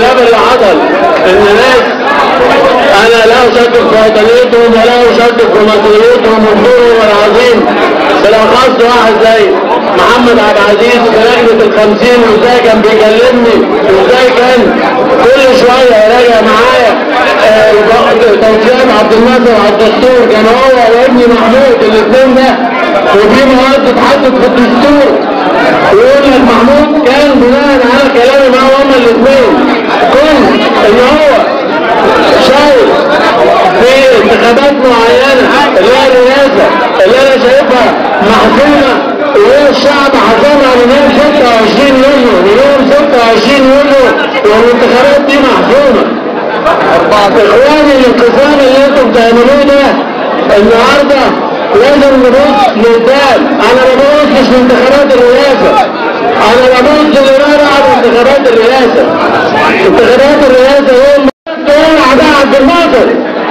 الكلام اللي حصل ان ناس انا لا اشكك في وطنيتهم ولا اشكك في مصريتهم ودورهم العظيم بالاخص واحد زي محمد عبد العزيز في لجنه الخمسين وازاي كان بيكلمني وازاي كان كل شويه يراجع معايا آه، توفيق عبد الناصر على الدستور كان هو وابني محمود الاثنين ده وفي مواد اتحطت في الدستور ويقول لك محمود كان بناء على كلامي معاه هما الاثنين كل ان هو شايف في انتخابات معينة اللي هي الرئاسة اللي انا شايفها محزونة وهي الشعب حزمها من يوم 26 يونيو من يوم 26 يونيو والانتخابات دي محزونة اخواني الانقسام اللي انتم بتعملوه ده النهارده لازم نبص لقدام انا ما ببصش لانتخابات الرئاسة انا ببص لورا على انتخابات الرئاسة انتخابات الرئاسة يوم دول اعداء عبد الناصر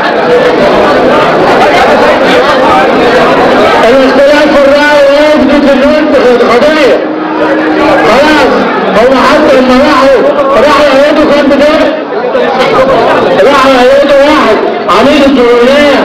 الاختلاف في الرأي يثبت ان انت قضية خلاص هو حتى لما راحوا راحوا يهودوا كان بداية راحوا يهودوا واحد عميد الجمهورية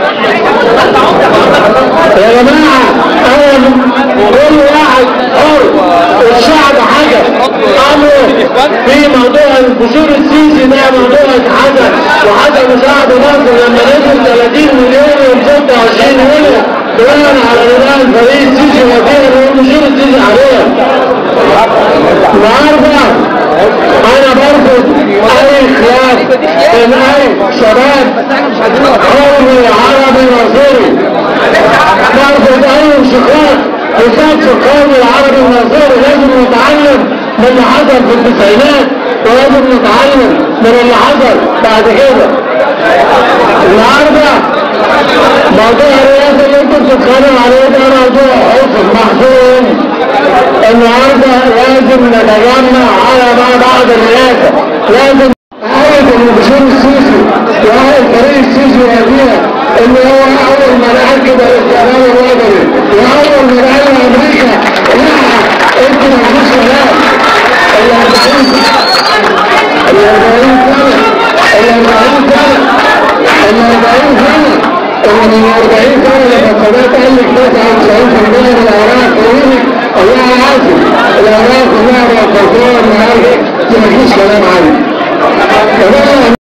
يا جماعة انا كل واحد حر الشعب حاجة امره في موضوع البشور السيسي ده موضوع اتحدث وحدث شعب مصر لما نزل 30 مليون يوم 26 يوليو بناء على نداء الفريق السيسي وفيه البشور السيسي عليها النهارده انا برفض اي خلاف بين اي شباب قومي عربي مصري برفض اي انشقاق وساد في القوم العربي المصري لازم نتعلم من اللي حصل في التسعينات ولازم نتعلم من اللي حصل بعد كده النهارده موضوع الرئاسه اللي انتم بتتكلموا عليه ده موضوع حزن محزون النهارده لازم نتجمع على ما بعد الرئاسه لازم عارف ان بشير السيسي وعارف فريق السيسي وابيها ان هو اول ما نقل كده الاستعلام الوطني واول ما نقل امريكا لا انت ما فيش كلام ال 40 ال 40 سنه ال 40 سنه ال 40 سنه اللي من 40 سنه لما القضاء قال لك 99% من الاوراق قومي الله عارف الاوراق كلها بقت خلصانه ما فيش كلام عنه